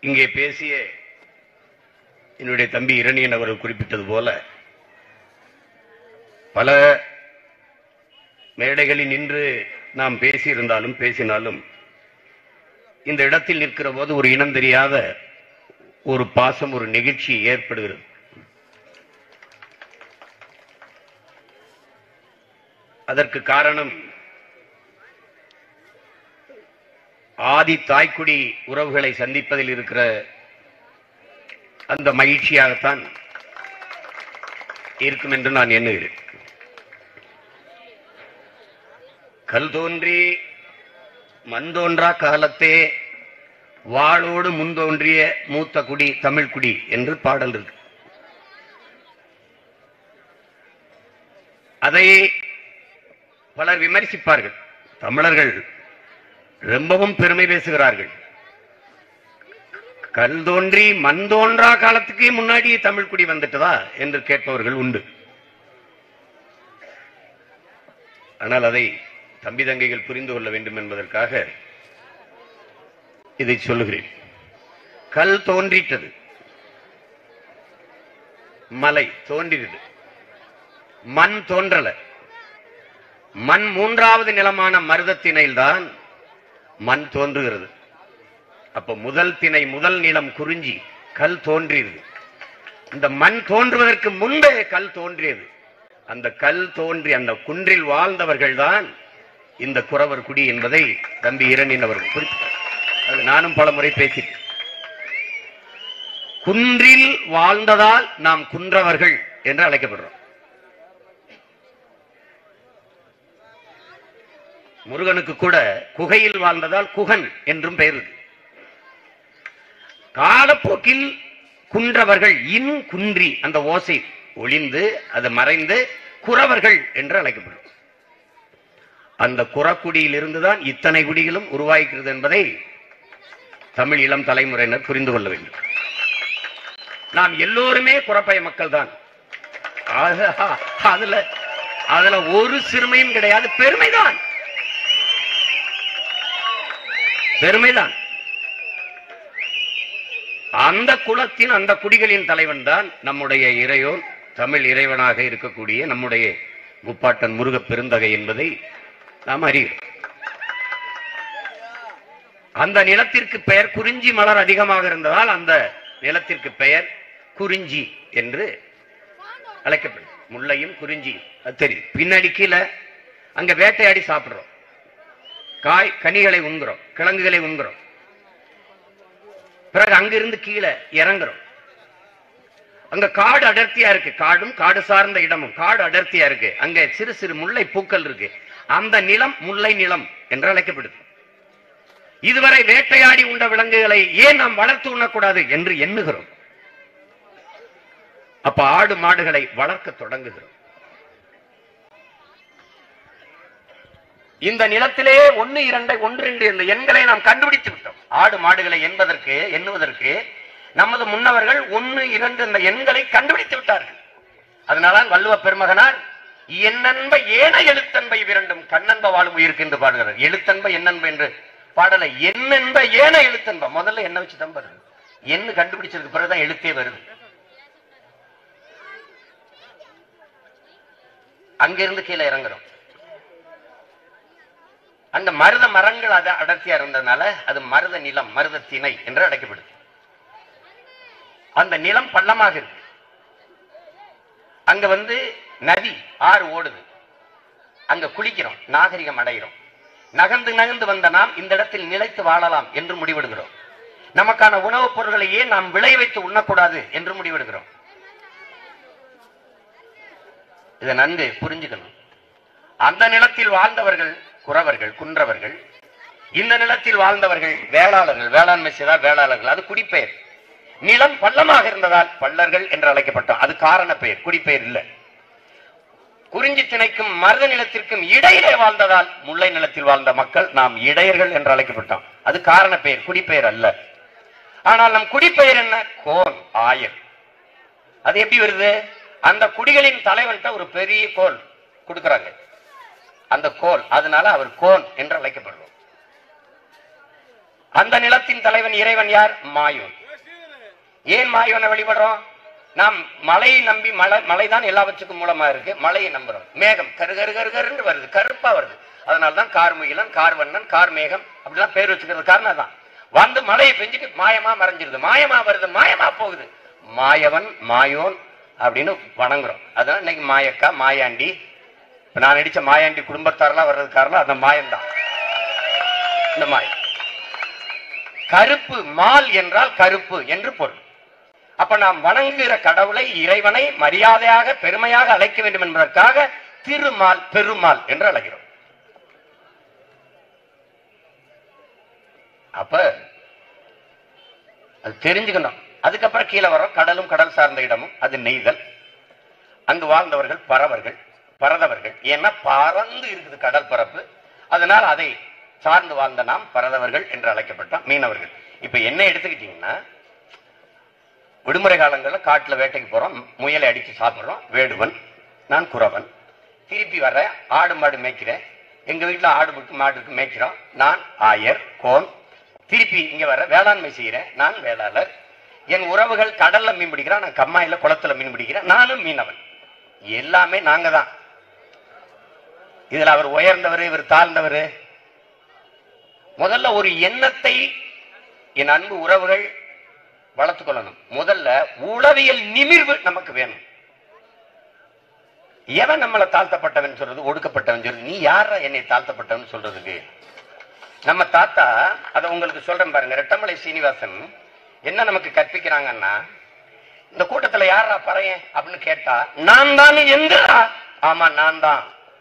இங்கே பேசிய என்னுடைய தம்பி இரணியன் அவர்கள் குறிப்பிட்டது போல பல மேடைகளில் நின்று நாம் பேசியிருந்தாலும் பேசினாலும் இந்த இடத்தில் நிற்கிற போது ஒரு இனம் தெரியாத ஒரு பாசம் ஒரு நெகிழ்ச்சி ஏற்படுகிறது அதற்கு காரணம் ஆதி தாய்க்குடி உறவுகளை சந்திப்பதில் இருக்கிற அந்த மகிழ்ச்சியாகத்தான் இருக்கும் என்று நான் எண்ணுகிறேன் கல் தோன்றி மண் தோன்றா காலத்தே வாளோடு முன் தோன்றிய மூத்த குடி தமிழ் குடி என்று பாடல் இருக்கு அதை பலர் விமர்சிப்பார்கள் தமிழர்கள் ரொம்பவும் பெருமை பேசுகிறார்கள் கல் தோன்றி மண் தோன்றா காலத்துக்கே முன்னாடி தமிழ் குடி வந்துட்டதா என்று கேட்பவர்கள் உண்டு ஆனால் அதை தம்பி தங்கைகள் புரிந்து கொள்ள வேண்டும் என்பதற்காக இதை சொல்லுகிறேன் கல் தோன்றிட்டது மலை தோன்றியது மண் தோன்றல மண் மூன்றாவது நிலமான மருதத்திணையில்தான் மண் தோன்றுகிறது அப்ப முதல் திணை முதல் நிலம் குறிஞ்சி கல் தோன்றியது இந்த மண் தோன்றுவதற்கு முன்பே கல் தோன்றியது அந்த கல் தோன்றி அந்த குன்றில் வாழ்ந்தவர்கள் தான் இந்த குறவர் குடி என்பதை தம்பி இரணின் அவர்கள் குறிப்பிட்டார் அது நானும் பல முறை பேசிட்டேன் குன்றில் வாழ்ந்ததால் நாம் குன்றவர்கள் என்று அழைக்கப்படுறோம் முருகனுக்கு கூட குகையில் வாழ்ந்ததால் குகன் என்றும் பெயர் இருக்கு. காலப்போக்கில் குன்றவர்கள் இன் குன்றி அந்த ஓசை ஒளிந்து அது மறைந்து குறவர்கள் என்று அழைக்கப்படும் அந்த குறக்குடியில் இருந்துதான் இத்தனை குடிகளும் உருவாகிறது என்பதை தமிழ் இளம் தலைமுறையினர் புரிந்து கொள்ள வேண்டும் நாம் எல்லோருமே குறப்பய மக்கள் தான் அதுல அதுல ஒரு சிறுமையும் கிடையாது பெருமைதான் பெருமைதான் அந்த குலத்தின் அந்த குடிகளின் தலைவன் தான் நம்முடைய இறையோன் தமிழ் இறைவனாக இருக்கக்கூடிய நம்முடைய முப்பாட்டன் முருக பெருந்தகை என்பதை நாம் அறிகிறோம் அந்த நிலத்திற்கு பெயர் குறிஞ்சி மலர் அதிகமாக இருந்ததால் அந்த நிலத்திற்கு பெயர் குறிஞ்சி என்று அழைக்கப்படும் முல்லையும் குறிஞ்சி அது தெரியும் பின்னாடி கீழே அங்க வேட்டையாடி சாப்பிடுறோம் காய் கனிகளை உண்கிறோம் கிழங்குகளை உண்கிறோம் பிறகு அங்கிருந்து கீழே இறங்குறோம் அங்க காடு அடர்த்தியா இருக்கு காடும் காடு சார்ந்த இடமும் காடு அடர்த்தியா இருக்கு அங்க சிறு சிறு முல்லை பூக்கள் இருக்கு அந்த நிலம் முல்லை நிலம் என்று அழைக்கப்படுது இதுவரை வேட்டையாடி உண்ட விலங்குகளை ஏன் நாம் வளர்த்து உண்ணக்கூடாது என்று எண்ணுகிறோம் அப்ப ஆடு மாடுகளை வளர்க்க தொடங்குகிறோம் இந்த நிலத்திலே ஒன்னு இரண்டை ஒன்று இரண்டு என்ற எண்களை நாம் கண்டுபிடித்து விட்டோம் ஆடு மாடுகளை என்பதற்கு எண்ணுவதற்கு நமது முன்னவர்கள் ஒன்னு இரண்டு என்ற எண்களை கண்டுபிடித்து விட்டார்கள் அதனால்தான் வள்ளுவ பெருமகனார் எண்ணன்ப ஏன எழுத்தன்பை விரண்டும் கண்ணன்ப வாழும் உயிருக்கு என்று பாடுகிறார் எழுத்தன்ப எண்ணன்ப என்று பாடலை எண்ணென்ப ஏன எழுத்தன்ப முதல்ல என்ன வச்சு தான் பாருங்க எண்ணு கண்டுபிடிச்சதுக்கு பிறகுதான் எழுத்தே வருது அங்கிருந்து கீழே இறங்குறோம் அந்த மருத மரங்கள் அது அடர்த்தியா இருந்ததுனால அது மருத நிலம் மருத திணை என்று அழைக்கப்படுது அந்த நிலம் பள்ளமாக இருக்கு அங்க வந்து நதி ஆறு ஓடுது அங்க குளிக்கிறோம் நாகரிகம் அடைகிறோம் நகர்ந்து நகர்ந்து வந்த நாம் இந்த இடத்தில் நிலைத்து வாழலாம் என்று முடிவெடுக்கிறோம் நமக்கான உணவுப் பொருட்களையே நாம் விளை வைத்து உண்ணக்கூடாது என்று முடிவெடுக்கிறோம் இதை நன்கு புரிஞ்சுக்கணும் அந்த நிலத்தில் வாழ்ந்தவர்கள் குறவர்கள் குன்றவர்கள் இந்த நிலத்தில் வாழ்ந்தவர்கள் வேளாளர்கள் வேளாண்மை செய்தால் வேளாளர்கள் அது குடிப்பெயர் நிலம் பள்ளமாக இருந்ததால் பள்ளர்கள் என்று அழைக்கப்பட்டோம் அது காரண பெயர் குடிப்பெயர் இல்லை குறிஞ்சி திணைக்கும் மருத நிலத்திற்கும் இடையிலே வாழ்ந்ததால் முல்லை நிலத்தில் வாழ்ந்த மக்கள் நாம் இடையர்கள் என்று அழைக்கப்பட்டோம் அது காரண பெயர் குடிப்பெயர் அல்ல ஆனால் நம் குடிப்பெயர் என்ன கோன் ஆயர் அது எப்படி வருது அந்த குடிகளின் தலைவன்கிட்ட ஒரு பெரிய கோல் கொடுக்கறாங்க அந்த கோல் அதனால அவர் கோன் என்று அழைக்கப்படுவோம் அந்த நிலத்தின் தலைவன் இறைவன் யார் மாயோன் ஏன் மாயோனை வழிபடுறோம் நாம் மழையை நம்பி மழை மழைதான் எல்லாவற்றுக்கும் மூலமா இருக்கு மழையை நம்புறோம் மேகம் கரு கரு கரு கருன்னு வருது கருப்பா வருது அதனாலதான் கார்முகிலன் கார்வண்ணன் கார் மேகம் அப்படிலாம் பேர் வச்சுக்கிறது காரணம் தான் வந்து மழையை பெஞ்சிட்டு மாயமா மறைஞ்சிருது மாயமா வருது மாயமா போகுது மாயவன் மாயோன் அப்படின்னு வணங்குறோம் அதான் இன்னைக்கு மாயக்கா மாயாண்டி இப்ப நான் நடிச்ச மாயாண்டி குடும்பத்தாரெல்லாம் வர்றது காரணம் அந்த மாயம்தான் இந்த மாயம் கருப்பு மால் என்றால் கருப்பு என்று பொருள் அப்ப நாம் வணங்குகிற கடவுளை இறைவனை மரியாதையாக பெருமையாக அழைக்க வேண்டும் என்பதற்காக திருமால் பெருமாள் என்று அழைக்கிறோம் அப்ப அது தெரிஞ்சுக்கணும் அதுக்கப்புறம் கீழே வரோம் கடலும் கடல் சார்ந்த இடமும் அது நெய்தல் அங்கு வாழ்ந்தவர்கள் பறவர்கள் பரதவர்கள் ஏன்னா பறந்து இருக்குது கடல் பரப்பு அதனால் அதை சார்ந்து வாழ்ந்த நாம் பரதவர்கள் என்று அழைக்கப்பட்டோம் மீனவர்கள் இப்ப என்ன எடுத்துக்கிட்டீங்கன்னா விடுமுறை காலங்களில் காட்டுல வேட்டைக்கு போறோம் முயலை அடிச்சு சாப்பிடுறோம் வேடுவன் நான் குறவன் திருப்பி வர்றேன் ஆடு மாடு மேய்க்கிறேன் எங்க வீட்டுல ஆடு இருக்கு மாடு இருக்கு மேய்க்கிறோம் நான் ஆயர் கோன் திருப்பி இங்க வர வேளாண்மை செய்கிறேன் நான் வேளாளர் என் உறவுகள் கடல்ல மீன் பிடிக்கிறான் நான் கம்மாயில குளத்துல மீன் பிடிக்கிறேன் நானும் மீனவன் எல்லாமே நாங்க தான் இதுல அவர் உயர்ந்தவர் இவர் தாழ்ந்தவர் முதல்ல ஒரு எண்ணத்தை என் அன்பு உறவுகள் வளர்த்துக் கொள்ளணும் முதல்ல உளவியல் நிமிர்வு நமக்கு வேணும் எவன் நம்மளை தாழ்த்தப்பட்டவன் சொல்றது ஒடுக்கப்பட்டவன் சொல்றது நீ யாரா என்னை தாழ்த்தப்பட்டவன் சொல்றதுக்கு நம்ம தாத்தா அதை உங்களுக்கு சொல்றேன் பாருங்க ரெட்டமலை சீனிவாசன் என்ன நமக்கு கற்பிக்கிறாங்கன்னா இந்த கூட்டத்துல யாரா பறையன் அப்படின்னு கேட்டா நான் தான் எங்கடா ஆமா நான் தான்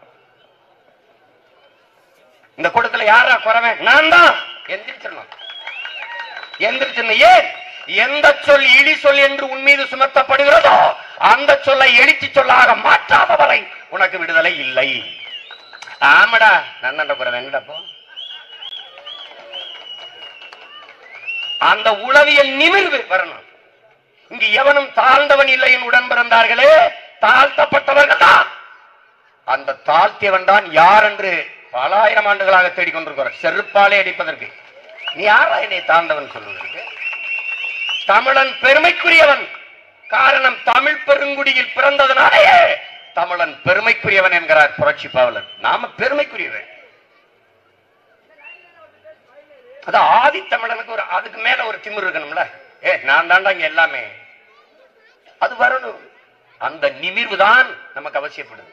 இந்த கூட்டத்துல யாரா குறவன் நான் தான் எந்திரிச்சிடணும் எந்திரிச்சிடணும் ஏன் எந்த சொல் இழி சொல் என்று உன் மீது சுமத்தப்படுகிறதோ அந்த சொல்லை எழுச்சி சொல்லாக மாற்றாத வரை உனக்கு விடுதலை இல்லை ஆமாடா நன்னண்ட குறவன் என்னடா அந்த உளவியல் நிமிர்வு வரணும் இங்கு எவனும் தாழ்ந்தவன் இல்லை என் உடன் பிறந்தார்களே தாழ்த்தப்பட்டவர்கள் தான் அந்த தாழ்த்தியவன் தான் யார் என்று பல ஆயிரம் ஆண்டுகளாக தேடிக்கொண்டிருக்கிறார் செருப்பாலே அடிப்பதற்கு நீ யாரா என்னை தாழ்ந்தவன் சொல்வதற்கு தமிழன் பெருமைக்குரியவன் காரணம் தமிழ் பெருங்குடியில் பிறந்ததனாலேயே தமிழன் பெருமைக்குரியவன் என்கிறார் புரட்சி பாவலர் நாம பெருமைக்குரியவன் அது ஆதி தமிழனுக்கு ஒரு அதுக்கு மேல ஒரு திமிர் இருக்கணும்ல ஏ நான் தாண்டா இங்க எல்லாமே அது வரணும் அந்த நிமிர்வு தான் நமக்கு அவசியப்படுது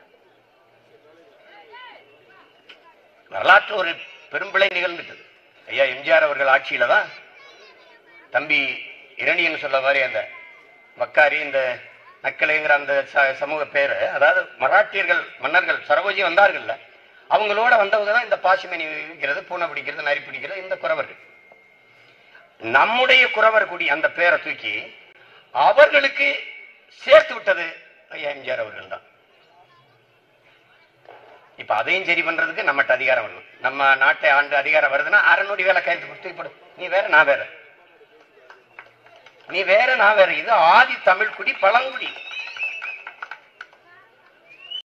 வரலாற்று ஒரு பெரும்பிழை நிகழ்ந்துட்டது ஐயா எம்ஜிஆர் அவர்கள் ஆட்சியில தான் தம்பி இரணியன் சொல்ல மாதிரி அந்த மக்காரி இந்த நக்கலைங்கிற அந்த ச- சமூக பேரு அதாவது மராட்டியர்கள் மன்னர்கள் சரபோஜி வந்தார்கள்ல அவங்களோட வந்தவங்க தான் இந்த பாசிமணி விற்கிறது பூனை பிடிக்கிறது நரி பிடிக்கிறது இந்த குறவர்கள் நம்முடைய குறவர் குடி அந்த பேரை தூக்கி அவர்களுக்கு சேர்த்து விட்டது ஐயா எம்ஜிஆர் அவர்கள் தான் இப்ப அதையும் சரி பண்றதுக்கு நம்மகிட்ட அதிகாரம் வரணும் நம்ம நாட்டை ஆண்டு அதிகாரம் வருதுன்னா அறநூறு வேலை கையெழுத்து கொடுத்து போடு நீ வேற நான் வேற நீ வேற நான் வேற இது ஆதி தமிழ் குடி பழங்குடி